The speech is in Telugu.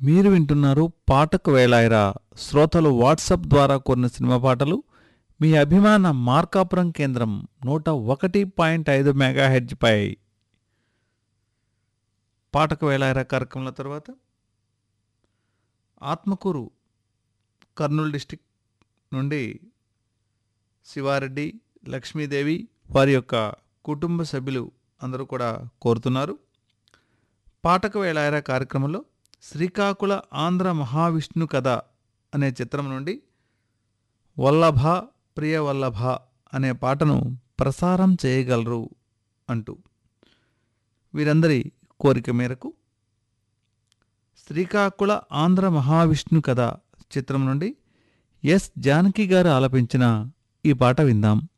మీరు వింటున్నారు పాటకు వేళాయిరా శ్రోతలు వాట్సాప్ ద్వారా కొన్న సినిమా పాటలు మీ అభిమాన మార్కాపురం కేంద్రం నూట ఒకటి పాయింట్ ఐదు మెగాహెడ్జ్పై పాటకు వేళాయిరా కార్యక్రమాల తర్వాత ఆత్మకూరు కర్నూలు డిస్టిక్ నుండి శివారెడ్డి లక్ష్మీదేవి వారి యొక్క కుటుంబ సభ్యులు అందరూ కూడా కోరుతున్నారు పాటకు వేళాయరా కార్యక్రమంలో శ్రీకాకుళ ఆంధ్ర మహావిష్ణు కథ అనే చిత్రం నుండి వల్లభ ప్రియ వల్లభ అనే పాటను ప్రసారం చేయగలరు అంటూ వీరందరి కోరిక మేరకు శ్రీకాకుళ ఆంధ్ర మహావిష్ణు కథ చిత్రం నుండి ఎస్ జానకి గారు ఆలపించిన ఈ పాట విందాం